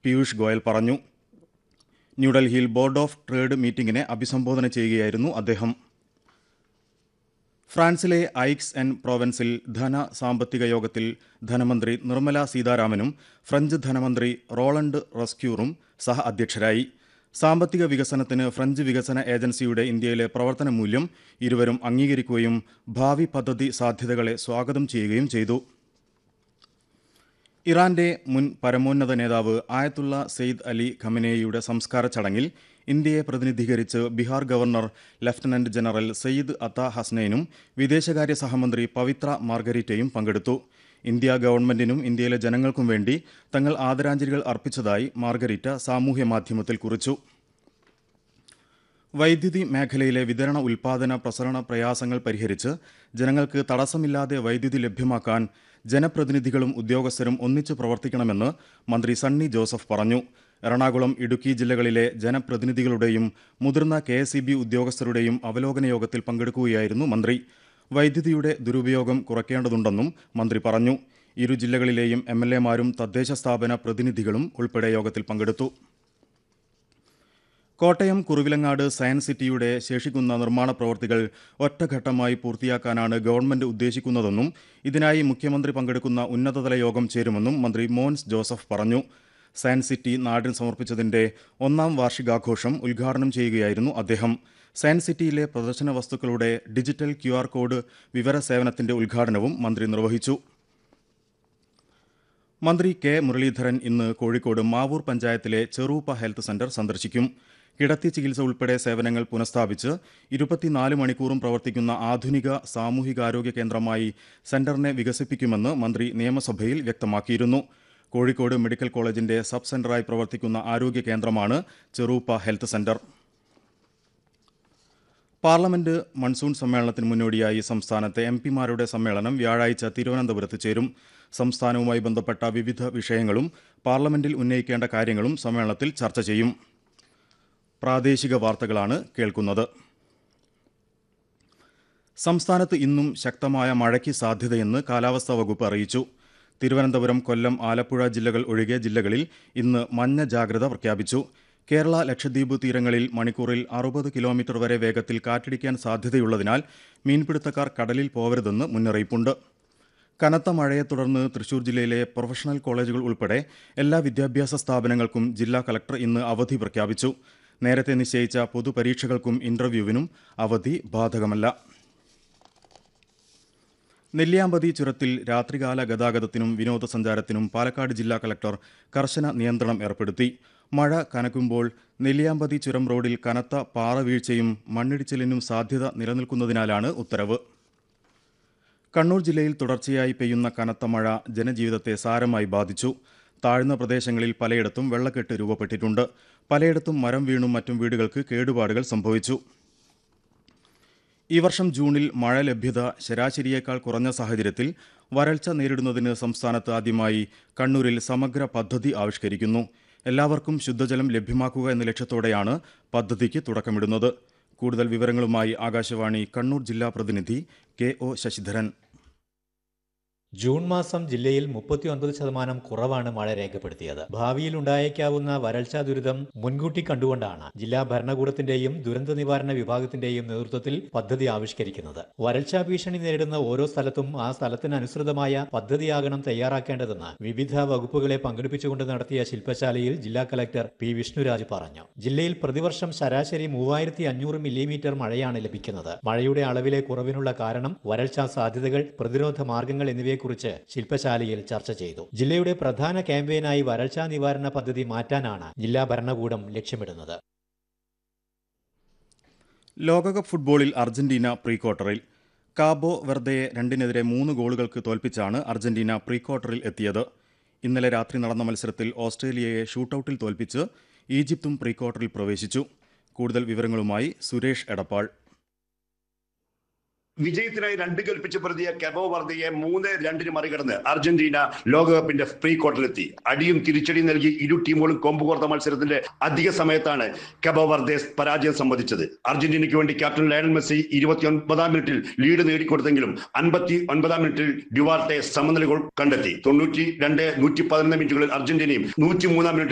പീയൂഷ് ഗോയൽ പറഞ്ഞു ന്യൂഡൽഹിയിൽ board of trade മീറ്റിംഗിനെ അഭിസംബോധന ചെയ്യുകയായിരുന്നു അദ്ദേഹം ഫ്രാൻസിലെ ഐക്സ് ആൻഡ് പ്രോവൻസിൽ ധന സാമ്പത്തിക യോഗത്തിൽ ധനമന്ത്രി നിർമ്മല സീതാരാമനും ഫ്രഞ്ച് ധനമന്ത്രി റോളണ്ട് റസ്ക്യൂറും സഹ അധ്യക്ഷരായി സാമ്പത്തിക വികസനത്തിന് ഫ്രഞ്ച് വികസന ഏജൻസിയുടെ ഇന്ത്യയിലെ പ്രവർത്തന മൂല്യം ഇരുവരും അംഗീകരിക്കുകയും ഭാവി പദ്ധതി സാധ്യതകളെ സ്വാഗതം ചെയ്യുകയും ചെയ്തു ഇറാന്റെ മുൻ പരമോന്നത നേതാവ് ആയത്തുള്ള സെയ്ദ് അലി ഖമനേയുടെ സംസ്കാര ചടങ്ങിൽ ഇന്ത്യയെ പ്രതിനിധീകരിച്ച് Bihar governor lieutenant general Syed Ata ഹസ്നൈനും വിദേശകാര്യ സഹമന്ത്രി പവിത്ര മാർഗരിറ്റയും പങ്കെടുത്തു ഇന്ത്യ ഗവൺമെന്റിനും ഇന്ത്യയിലെ ജനങ്ങൾക്കും വേണ്ടി തങ്ങൾ ആദരാഞ്ജലികൾ അർപ്പിച്ചതായി മാർഗരിറ്റ സാമൂഹ്യ മാധ്യമത്തിൽ കുറിച്ചു വൈദ്യുതി മേഖലയിലെ വിതരണ ഉൽപാദന പ്രസരണ പ്രയാസങ്ങൾ പരിഹരിച്ച് ജനങ്ങൾക്ക് തടസ്സമില്ലാതെ വൈദ്യുതി ലഭ്യമാക്കാൻ ജനപ്രതിനിധികളും ഉദ്യോഗസ്ഥരും ഒന്നിച്ചു പ്രവർത്തിക്കണമെന്ന് മന്ത്രി സണ്ണി ജോസഫ് പറഞ്ഞു എറണാകുളം ഇടുക്കി ജില്ലകളിലെ ജനപ്രതിനിധികളുടെയും മുതിർന്ന കെ ഉദ്യോഗസ്ഥരുടെയും അവലോകന യോഗത്തിൽ പങ്കെടുക്കുകയായിരുന്നു മന്ത്രി വൈദ്യുതിയുടെ ദുരുപയോഗം കുറയ്ക്കേണ്ടതുണ്ടെന്നും മന്ത്രി പറഞ്ഞു ഇരു ജില്ലകളിലെയും എം എൽ എമാരും തദ്ദേശ സ്ഥാപന പ്രതിനിധികളും ഉൾപ്പെടെ യോഗത്തിൽ പങ്കെടുത്തു കോട്ടയം കുറുവിലങ്ങാട് സയൻസ് സിറ്റിയുടെ ശേഷിക്കുന്ന നിർമ്മാണ പ്രവൃത്തികൾ ഒറ്റഘട്ടമായി പൂർത്തിയാക്കാനാണ് ഗവൺമെന്റ് ഉദ്ദേശിക്കുന്നതെന്നും ഇതിനായി മുഖ്യമന്ത്രി പങ്കെടുക്കുന്ന ഉന്നതതല യോഗം ചേരുമെന്നും മന്ത്രി മോൻസ് ജോസഫ് പറഞ്ഞു സയൻസ് സിറ്റി നാടിന് സമർപ്പിച്ചതിന്റെ ഒന്നാം വാർഷികാഘോഷം ഉദ്ഘാടനം ചെയ്യുകയായിരുന്നു അദ്ദേഹം സയൻസ് സിറ്റിയിലെ പ്രദർശന വസ്തുക്കളുടെ ഡിജിറ്റൽ ക്യു ആർ കോഡ് വിവര സേവനത്തിന്റെ ഉദ്ഘാടനവും മന്ത്രി നിർവഹിച്ചു മന്ത്രി കെ മുരളീധരൻ ഇന്ന് കോഴിക്കോട് മാവൂർ പഞ്ചായത്തിലെ ചെറൂപ്പ ഹെൽത്ത് സെന്റർ സന്ദർശിക്കും കിടത്തി ചികിത്സ ഉൾപ്പെടെ സേവനങ്ങൾ പുനഃസ്ഥാപിച്ച് ഇരുപത്തിനാല് മണിക്കൂറും പ്രവർത്തിക്കുന്ന ആധുനിക സാമൂഹികാരോഗ്യ കേന്ദ്രമായി സെന്ററിനെ വികസിപ്പിക്കുമെന്ന് മന്ത്രി നിയമസഭയിൽ വ്യക്തമാക്കിയിരുന്നു കോഴിക്കോട് മെഡിക്കൽ കോളേജിന്റെ സബ് സെന്ററായി പ്രവർത്തിക്കുന്ന ആരോഗ്യ കേന്ദ്രമാണ് Cheruppa health centre parliament monsoon സമ്മേളനത്തിന് മുന്നോടിയായി സംസ്ഥാനത്തെ എം പിമാരുടെ സമ്മേളനം വ്യാഴാഴ്ച തിരുവനന്തപുരത്ത് ചേരും സംസ്ഥാനവുമായി ബന്ധപ്പെട്ട വിവിധ വിഷയങ്ങളും പാർലമെന്റിൽ ഉന്നയിക്കേണ്ട കാര്യങ്ങളും സമ്മേളനത്തിൽ ചർച്ച ചെയ്യും പ്രാദേശിക വാർത്തകളാണ് കേൾക്കുന്നത് സംസ്ഥാനത്ത് ഇന്നും ശക്തമായ മഴയ്ക്ക് സാധ്യതയെന്ന് കാലാവസ്ഥാ വകുപ്പ് അറിയിച്ചു തിരുവനന്തപുരം കൊല്ലം ആലപ്പുഴ ജില്ലകൾ ഒഴികെ ജില്ലകളിൽ ഇന്ന് മഞ്ഞ ജാഗ്രത പ്രഖ്യാപിച്ചു കേരള ലക്ഷദ്വീപ് തീരങ്ങളിൽ മണിക്കൂറിൽ അറുപത് കിലോമീറ്റർ വരെ വേഗത്തിൽ കാറ്റടിക്കാൻ സാധ്യതയുള്ളതിനാൽ മീൻപിടുത്തക്കാർ കടലിൽ പോവരുതെന്ന് മുന്നറിയിപ്പുണ്ട് കനത്ത മഴയെ തുടർന്ന് തൃശൂർ ജില്ലയിലെ പ്രൊഫഷണൽ കോളേജുകൾ ഉൾപ്പെടെ എല്ലാ വിദ്യാഭ്യാസ സ്ഥാപനങ്ങൾക്കും ജില്ലാ കളക്ടർ ഇന്ന് അവധി പ്രഖ്യാപിച്ചു നേരത്തെ നിശ്ചയിച്ച പൊതുപരീക്ഷകൾക്കും ഇന്റർവ്യൂവിനും അവധി ബാധകമല്ല നെല്ലിയാമ്പതി ചുരത്തിൽ രാത്രികാല ഗതാഗതത്തിനും വിനോദസഞ്ചാരത്തിനും പാലക്കാട് ജില്ലാ കളക്ടർ കർശന നിയന്ത്രണം ഏർപ്പെടുത്തി മഴ കനക്കുമ്പോൾ നെല്ലിയാമ്പതി ചുരം റോഡിൽ കനത്ത പാറവീഴ്ചയും മണ്ണിടിച്ചിലിനും സാധ്യത നിലനിൽക്കുന്നതിനാലാണ് ഉത്തരവ് കണ്ണൂർ ജില്ലയിൽ തുടർച്ചയായി പെയ്യുന്ന കനത്ത മഴ ജനജീവിതത്തെ സാരമായി ബാധിച്ചു താഴ്ന്ന പ്രദേശങ്ങളിൽ പലയിടത്തും വെള്ളക്കെട്ട് രൂപപ്പെട്ടിട്ടുണ്ട് പലയിടത്തും മരം വീണും മറ്റും വീടുകൾക്ക് കേടുപാടുകൾ സംഭവിച്ചു ഈ വർഷം ജൂണിൽ മഴ ലഭ്യത ശരാശരിയേക്കാൾ കുറഞ്ഞ സാഹചര്യത്തിൽ വരൾച്ച നേരിടുന്നതിന് സംസ്ഥാനത്ത് ആദ്യമായി കണ്ണൂരിൽ സമഗ്ര പദ്ധതി ആവിഷ്കരിക്കുന്നു എല്ലാവർക്കും ശുദ്ധജലം ലഭ്യമാക്കുക എന്ന ലക്ഷ്യത്തോടെയാണ് പദ്ധതിക്ക് തുടക്കമിടുന്നത് കൂടുതൽ വിവരങ്ങളുമായി ആകാശവാണി കണ്ണൂർ ജില്ലാ പ്രതിനിധി കെ ഒ ശശിധരൻ ജൂൺ മാസം ജില്ലയിൽ മുപ്പത്തിയൊൻപത് ശതമാനം കുറവാണ് മഴ രേഖപ്പെടുത്തിയത് ഭാവിയിൽ ഉണ്ടായേക്കാവുന്ന വരൾച്ചാ ദുരിതം മുൻകൂട്ടി കണ്ടുകൊണ്ടാണ് ജില്ലാ ഭരണകൂടത്തിന്റെയും ദുരന്ത നിവാരണ വിഭാഗത്തിന്റെയും നേതൃത്വത്തിൽ പദ്ധതി ആവിഷ്കരിക്കുന്നത് വരൾച്ചാ ഭീഷണി നേരിടുന്ന ഓരോ സ്ഥലത്തും ആ സ്ഥലത്തിനനുസൃതമായ പദ്ധതിയാകണം തയ്യാറാക്കേണ്ടതെന്ന് വിവിധ വകുപ്പുകളെ പങ്കെടുപ്പിച്ചുകൊണ്ട് നടത്തിയ ശില്പശാലയിൽ ജില്ലാ കലക്ടർ പി വിഷ്ണുരാജ് പറഞ്ഞു ജില്ലയിൽ പ്രതിവർഷം ശരാശരി മൂവായിരത്തി അഞ്ഞൂറ് മില്ലിമീറ്റർ മഴയാണ് ലഭിക്കുന്നത് മഴയുടെ അളവിലെ കുറവിനുള്ള കാരണം വരൾച്ചാ സാധ്യതകൾ പ്രതിരോധ മാർഗങ്ങൾ എന്നിവയെ കുറിച്ച് ശില്പശാലയിൽ ചർച്ച ചെയ്തു ജില്ലയുടെ പ്രധാന ക്യാമ്പയിനായി വരൾച്ചാ നിവാരണ പദ്ധതി മാറ്റാനാണ് ജില്ലാ ഭരണകൂടം ലക്ഷ്യമിടുന്നത് ലോകകപ്പ് ഫുട്ബോളിൽ അർജന്റീന പ്രീ ക്വാർട്ടറിൽ കാബോ വെർദയെ രണ്ടിനെതിരെ മൂന്ന് ഗോളുകൾക്ക് തോൽപ്പിച്ചാണ് അർജന്റീന പ്രീ ക്വാർട്ടറിൽ എത്തിയത് ഇന്നലെ രാത്രി നടന്ന മത്സരത്തിൽ ഓസ്ട്രേലിയയെ ഷൂട്ടൌട്ടിൽ തോൽപ്പിച്ച് ഈജിപ്തും പ്രീ ക്വാർട്ടറിൽ പ്രവേശിച്ചു കൂടുതൽ വിവരങ്ങളുമായി സുരേഷ് എടപ്പാൾ വിജയത്തിനായി രണ്ട് കൽപ്പിച്ച് പ്രതിയ കെബോ വർദ്ധയെ മൂന്ന് രണ്ടിന് മറികടന്ന് അർജന്റീന ലോകകപ്പിന്റെ പ്രീ ക്വാർട്ടറിലെത്തി അടിയും തിരിച്ചടിയും നൽകി ഇരു ടീമുകളും കൊമ്പ് കോർത്ത മത്സരത്തിന്റെ അധിക സമയത്താണ് കെബോ വർദ്ദേ പരാജയം സംബന്ധിച്ചത് അർജന്റീനയ്ക്ക് വേണ്ടി ക്യാപ്റ്റൻ ലയണൽ മെസ്സി ഇരുപത്തി ഒൻപതാം മിനിറ്റിൽ ലീഡ് നേടിക്കൊടുത്തെങ്കിലും അൻപത്തി ഒൻപതാം മിനിറ്റിൽ ഡ്യുവാർട്ടെ സമനില ഗോൾ കണ്ടെത്തി തൊണ്ണൂറ്റി രണ്ട് നൂറ്റി പതിനൊന്ന് മിനിറ്റുകളിൽ അർജന്റീനയും നൂറ്റി മൂന്നാം മിനിറ്റിൽ